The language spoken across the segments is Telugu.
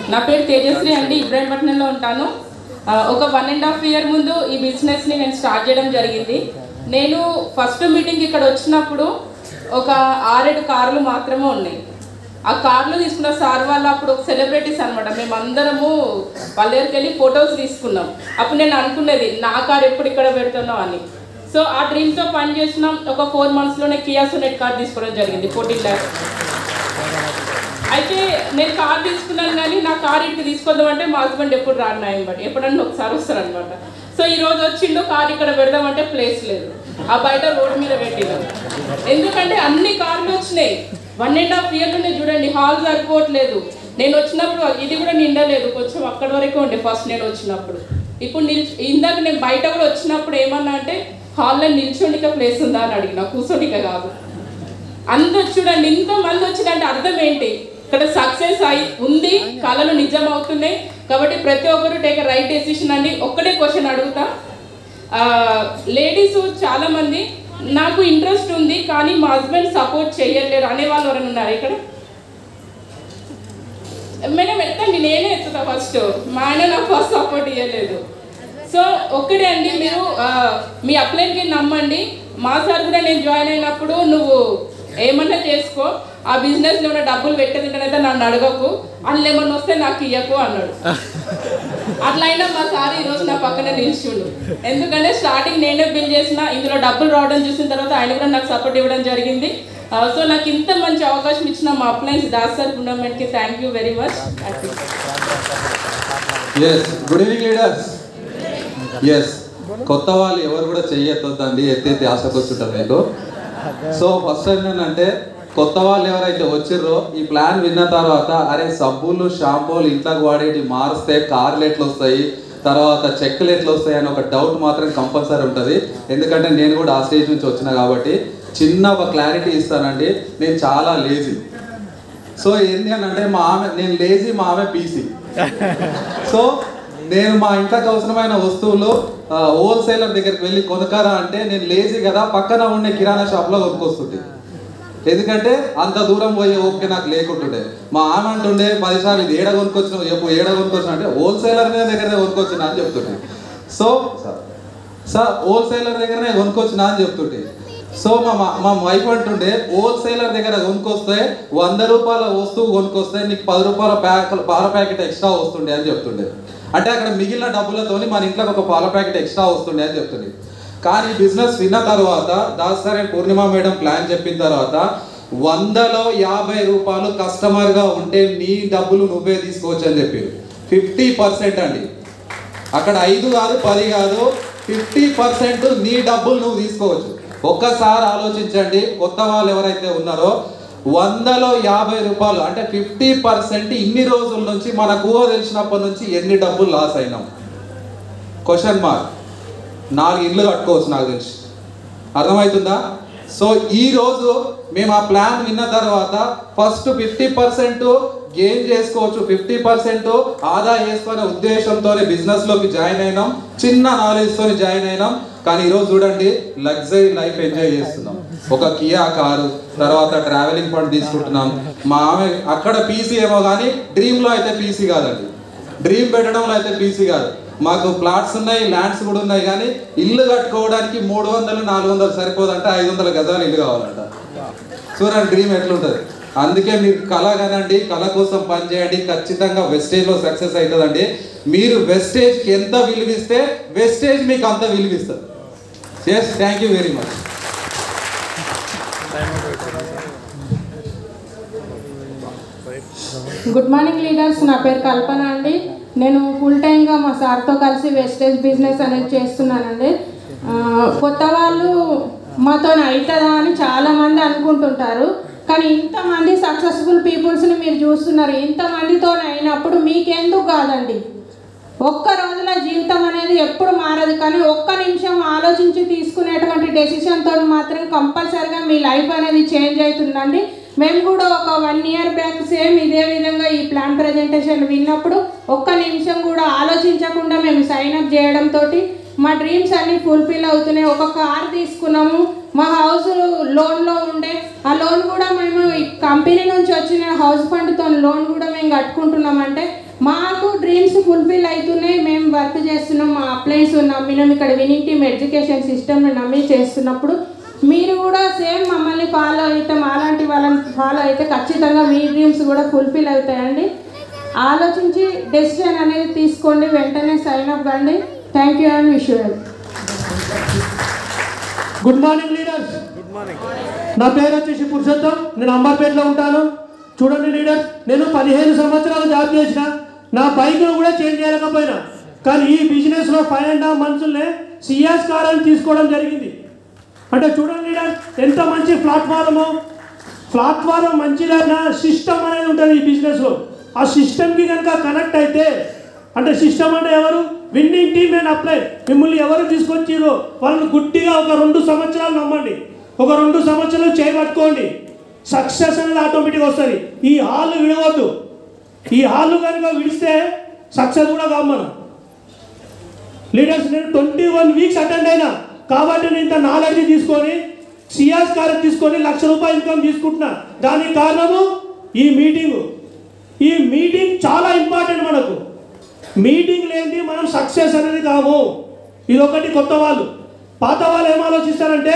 నా పేరు తేజశ్రీ అండి ఇబ్రాహీంపట్నంలో ఉంటాను ఆ, ఒక వన్ అండ్ హాఫ్ ఇయర్ ముందు ఈ బిజినెస్ని నేను స్టార్ట్ చేయడం జరిగింది నేను ఫస్ట్ మీటింగ్ ఇక్కడ వచ్చినప్పుడు ఒక ఆరేడు కార్లు మాత్రమే ఉన్నాయి ఆ కార్లు తీసుకున్న సార్ వాళ్ళు అప్పుడు సెలబ్రిటీస్ అనమాట మేము అందరము వాళ్ళ దగ్గరికి వెళ్ళి ఫొటోస్ తీసుకున్నాం అప్పుడు నేను అనుకునేది నా కార్ ఎప్పుడు ఇక్కడ పెడుతున్నావు అని సో ఆ డ్రీమ్తో పని చేసిన ఒక ఫోర్ మంత్స్లోనే కియా సోనెట్ కార్ తీసుకోవడం జరిగింది ఫోర్టీన్ ల్యాక్స్ అయితే నేను కార్ తీసుకున్నాను కానీ నా కార్ ఇంటికి తీసుకొద్దాం అంటే మా హస్బెండ్ ఎప్పుడు రాను నా బట్ ఎప్పుడన్నా ఒకసారి వస్తారు అనమాట సో ఈ రోజు వచ్చిండు కార్ ఇక్కడ పెడదామంటే ప్లేస్ లేదు ఆ బయట రోడ్ మీద పెట్టినాం ఎందుకంటే అన్ని కార్లు వచ్చినాయి వన్ అండ్ హాఫ్ ఇయర్లోనే చూడండి హాల్ సరిపోవట్లేదు నేను వచ్చినప్పుడు ఇది కూడా నిండలేదు కొంచెం అక్కడి వరకే ఉండే ఫస్ట్ నేను వచ్చినప్పుడు ఇప్పుడు నిల్చు ఇందాక నేను బయట కూడా వచ్చినప్పుడు ఏమన్నా అంటే హాల్లో నిల్చోనిక ప్లేస్ ఉందా అని అడిగిన కూర్చోనిక కాదు అందరు చూడండి ఇంత మంది వచ్చిందంటే అర్థం ఏంటి ఇక్కడ సక్సెస్ అయి ఉంది కళలు నిజం అవుతున్నాయి కాబట్టి ప్రతి ఒక్కరు టేక్ రైట్ డెసిషన్ అండి ఒక్కటే క్వశ్చన్ అడుగుతా లేడీస్ చాలా మంది నాకు ఇంట్రెస్ట్ ఉంది కానీ మా హస్బెండ్ సపోర్ట్ చేయలేరు అనే వాళ్ళు ఎవరైనా ఉన్నారు ఇక్కడ మేడం ఎత్తండి నేనే ఎత్తుతా ఫస్ట్ మా ఆయన నాకు ఫస్ట్ సపోర్ట్ ఇవ్వలేదు సో ఒక్కడే అండి మీరు ఆ, మీ అప్లైన్కి నమ్మండి మా సార్ కూడా నేను జాయిన్ అయినప్పుడు నువ్వు ఏమన్నా చేసుకో ఆ బిజినెస్లో ఏమైనా డబ్బులు పెట్టేదింటనైతే నన్ను అడగకు అందులో ఏమన్నా వస్తే నాకు ఇయ్యకు అన్నాడు అట్లా అయినా మా సార్ ఈరోజు నా పక్కన నిల్చుండు ఎందుకంటే స్టార్టింగ్ నేనే బిల్ చేసిన ఇందులో డబ్బులు రావడం చూసిన తర్వాత ఆయన కూడా నాకు సపోర్ట్ ఇవ్వడం జరిగింది సో నాకు ఇంత మంచి అవకాశం ఇచ్చిన మా అప్లయన్స్ దాస్ సార్ టూర్నమెంట్కి thank you very much yes good evening leaders yes కొత్త వాళ్ళు ఎవరు కూడా చెయ్యొద్దండి ఎత్తెత్తి ఆశకొచ్చుంటారు మీకు సో ఫస్ట్ ఏంటంటే కొత్త వాళ్ళు ఎవరైతే వచ్చిర్రో ఈ ప్లాన్ విన్న తర్వాత అరే సబ్బులు షాంపూలు ఇంట్లోకి వాడేటి మారిస్తే కార్లు ఎట్లా వస్తాయి తర్వాత చెక్కులు ఎట్లా వస్తాయి అని ఒక డౌట్ మాత్రం కంపల్సరీ ఉంటుంది ఎందుకంటే నేను కూడా ఆ స్టేజ్ నుంచి వచ్చిన కాబట్టి చిన్న ఒక క్లారిటీ ఇస్తానండి నేను చాలా లేజీ సో ఏంటి అని అంటే మా ఆమె నేను లేజీ మా ఆమె పీసీ సో నేను మా ఇంట్లోకి అవసరమైన వస్తువులు హోల్సేలర్ దగ్గరికి వెళ్ళి కొనకరా అంటే నేను లేజీ కదా పక్కన ఉండే కిరాణా షాప్లో కొనుక్కొస్తుంటే ఎందుకంటే అంత దూరం పోయే ఓపిక నాకు లేకుంటుండే మా ఆమె అంటుండే పదిసార్లు ఇది ఏడ కొనుక్కొచ్చిన చెప్పు ఏడ కొనుక్కొచ్చిన అంటే హోల్సేలర్ దగ్గర కొనుక్కొచ్చిన అని చెప్తుండే సో సార్ సార్ హోల్సేలర్ దగ్గరనే కొనుక్కొచ్చిన అని చెప్తుంటే సో మా మా- మా వైఫ్ అంటుండే హోల్సేలర్ దగ్గర కొనుక్కొస్తే వంద రూపాయల వస్తువు కొనుక్కొస్తే నీకు పది రూపాయల ప్యాక్ పాల ప్యాకెట్ ఎక్స్ట్రా వస్తుండే అని చెప్తుండే అంటే అక్కడ మిగిలిన డబ్బులతోని మన ఇంట్లోకి ఒక పాల ప్యాకెట్ ఎక్స్ట్రా వస్తుండే అని చెప్తుండే కానీ బిజినెస్ విన్న తర్వాత దాసరి పూర్ణిమ మేడం ప్లాన్ చెప్పిన తర్వాత వందలో యాభై రూపాయలు కస్టమర్గా ఉంటే నీ డబ్బులు నువ్వే తీసుకోవచ్చు అని చెప్పారు ఫిఫ్టీ పర్సెంట్ అండి అక్కడ ఐదు కాదు పది కాదు ఫిఫ్టీ పర్సెంట్ నీ డబ్బులు నువ్వు తీసుకోవచ్చు ఒక్కసారి ఆలోచించండి కొత్త వాళ్ళు ఎవరైతే ఉన్నారో వందలో యాభై రూపాయలు అంటే ఫిఫ్టీ పర్సెంట్ ఇన్ని రోజుల నుంచి మనకు ఊహ తెలిసినప్పటి నుంచి ఎన్ని డబ్బులు లాస్ అయినాం క్వశ్చన్ మార్క్ నాలుగు ఇల్లు కట్టుకోవచ్చు నాకు తెలిసి అర్థమవుతుందా సో ఈ రోజు మేము ఆ ప్లాన్ విన్న తర్వాత ఫస్ట్ ఫిఫ్టీ పర్సెంట్ గెయిన్ చేసుకోవచ్చు ఫిఫ్టీ పర్సెంట్ ఆదా చేసుకునే ఉద్దేశంతో బిజినెస్లోకి జాయిన్ అయినాం చిన్న నాలెడ్జ్తో జాయిన్ అయినాం కానీ ఈరోజు చూడండి లగ్జరీ లైఫ్ ఎంజాయ్ చేస్తున్నాం ఒక కియా కారు తర్వాత ట్రావెలింగ్ ఫండ్ తీసుకుంటున్నాం మా ఆమె అక్కడ పీసీ ఏమో కానీ డ్రీమ్లో అయితే పీసీ కాదండి డ్రీమ్ పెట్టడంలో అయితే పీసీ కాదు మాకు ప్లాట్స్ ఉన్నాయి ల్యాండ్స్ కూడా ఉన్నాయి కానీ ఇల్లు కట్టుకోవడానికి మూడు వందలు నాలుగు వందలు సరిపోదంటే ఐదు వందల గజాలు ఇల్లు కావాలంట చూడండి డ్రీమ్ ఎట్లుంటుంది అందుకే మీరు కళ కనండి కళ కోసం పనిచేయండి ఖచ్చితంగా వెస్టేజ్లో సక్సెస్ అవుతుందండి మీరు వెస్టేజ్కి ఎంత విలువిస్తే వెస్టేజ్ మీకు అంత విలువిస్తారు yes thank you very much good morning leaders నా పేరు కల్పన అండి నేను ఫుల్ టైమ్గా మా సార్తో కలిసి వెస్టేజ్ బిజినెస్ అనేది చేస్తున్నానండి ఆ, కొత్త వాళ్ళు మాతో అవుతుందా అని చాలామంది అనుకుంటుంటారు కానీ ఇంతమంది సక్సెస్ఫుల్ పీపుల్స్ని మీరు చూస్తున్నారు ఇంతమందితో అయినప్పుడు మీకెందుకు కాదండి ఒక్క రోజుల జీవితం అనేది ఎప్పుడు మారదు కానీ ఒక్క నిమిషం ఆలోచించి తీసుకునేటువంటి డెసిషన్తో మాత్రం కంపల్సరిగా మీ లైఫ్ అనేది చేంజ్ అవుతుందండి మేము కూడా ఒక వన్ ఇయర్ బ్యాక్ సేమ్ ఇదే విధంగా ఈ ప్లాన్ ప్రజెంటేషన్ విన్నప్పుడు ఒక్క నిమిషం కూడా ఆలోచించకుండా మేము సైన్ అప్ చేయడంతో మా డ్రీమ్స్ అన్నీ ఫుల్ఫిల్ అవుతున్నాయి ఒక కార్ తీసుకున్నాము మా హౌస్ లోన్లో ఉండే ఆ లోన్ కూడా మేము ఈ కంపెనీ నుంచి వచ్చిన హౌస్ ఫండ్తో లోన్ కూడా మేము కట్టుకుంటున్నామంటే మాకు డ్రీమ్స్ ఫుల్ఫిల్ అవుతున్నాయి మేము వర్క్ చేస్తున్నాం మా అప్లైన్స్ నమ్మినాం ఇక్కడ వినింగ్ టీమ్ ఎడ్యుకేషన్ సిస్టమ్ని నమ్మి చేస్తున్నప్పుడు మీరు కూడా సేమ్ మమ్మల్ని ఫాలో అయితే మాలాంటి వాళ్ళని ఫాలో అయితే ఖచ్చితంగా మీ డ్రీమ్స్ కూడా ఫుల్ఫిల్ అవుతాయండి ఆలోచించి డెసిషన్ అనేది తీసుకోండి వెంటనే సైన్ అప్ కండి thank you and wish you good morning leaders నా పేరు వచ్చేసి పురుషోత్తం నేను అంబర్పేటలో ఉంటాను చూడండి లీడర్స్ నేను పదిహేను సంవత్సరాలు జాబ్ చేసిన నా బైక్ను కూడా చేంజ్ చేయలేకపోయినా కానీ ఈ బిజినెస్లో ఫైవ్ అండ్ హాఫ్ మంత్స్లోనే సిఎస్ కారాన్ని తీసుకోవడం జరిగింది అంటే చూడండి లీడర్స్ ఎంత మంచి ప్లాట్ఫారము ప్లాట్ఫారం మంచిదైనా సిస్టమ్ అనేది ఉంటుంది ఈ బిజినెస్లో ఆ సిస్టమ్కి కనుక కనెక్ట్ అయితే అంటే సిస్టమ్ అంటే ఎవరు విన్నింగ్ టీమ్ అండ్ అప్లై మిమ్మల్ని ఎవరు తీసుకొచ్చిరో వాళ్ళని గుడ్డిగా ఒక రెండు సంవత్సరాలు నమ్మండి ఒక రెండు సంవత్సరాలు చేయబట్టుకోండి సక్సెస్ అనేది ఆటోమేటిక్గా వస్తుంది ఈ హాల్ విడవద్దు ఈ హాల్ కనుక విడిస్తే సక్సెస్ కూడా కాదు మనం లీడర్స్ నేను ట్వంటీ వన్ వీక్స్ అటెండ్ అయినా కాబట్టి నేను ఇంత నాలెడ్జ్ తీసుకొని సిఆర్స్ కార్డు తీసుకొని లక్ష రూపాయలు ఇన్కమ్ తీసుకుంటున్నా దానికి కారణము ఈ మీటింగు ఈ మీటింగ్ చాలా ఇంపార్టెంట్ మనకు మీటింగ్ లేనిది మనం సక్సెస్ అనేది కాము ఇది ఒకటి కొత్త వాళ్ళు పాత వాళ్ళు ఏం ఆలోచిస్తారంటే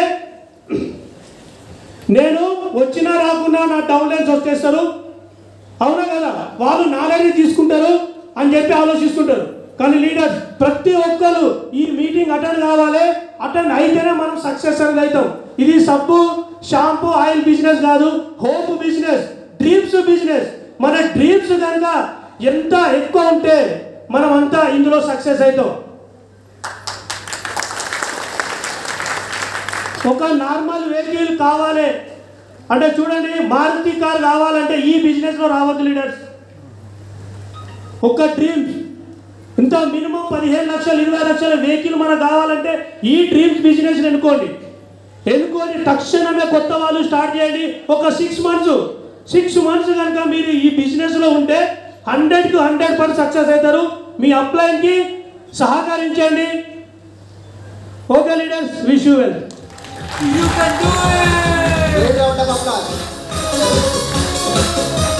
నేను వచ్చినా రాకున్నా నా డౌన్ లైన్స్ వచ్చేస్తారు అవునా కదా వాళ్ళు నాలెడ్జ్ తీసుకుంటారు అని చెప్పి ఆలోచిస్తుంటారు కానీ లీడర్స్ ప్రతి ఒక్కరు ఈ మీటింగ్ అటెండ్ కావాలి అటెండ్ అయితేనే మనం సక్సెస్ అనేది అవుతాం ఇది సబ్బు షాంపూ ఆయిల్ బిజినెస్ కాదు హోప్ బిజినెస్ డ్రీమ్స్ బిజినెస్ మన డ్రీమ్స్ కనుక ఎంత ఎక్కువ ఉంటే మనం అంతా ఇందులో సక్సెస్ అవుతాం ఒక నార్మల్ వెహికల్ కావాలి అంటే చూడండి మారుతి కార్ కావాలంటే ఈ బిజినెస్లో రావద్దు లీడర్స్ ఒక డ్రీమ్ ఇంత మినిమం పదిహేను లక్షలు ఇరవై లక్షల వెహికల్ మనకు కావాలంటే ఈ డ్రీమ్స్ బిజినెస్ ఎన్నుకోండి ఎన్నుకొని తక్షణమే కొత్త వాళ్ళు స్టార్ట్ చేయండి ఒక సిక్స్ మంత్స్ సిక్స్ మంత్స్ కనుక మీరు ఈ బిజినెస్లో ఉంటే హండ్రెడ్కి హండ్రెడ్ పర్సెంట్ సక్సెస్ అవుతారు మీ అప్లైన్కి సహకరించండి okay leaders wish you well Great round of applause.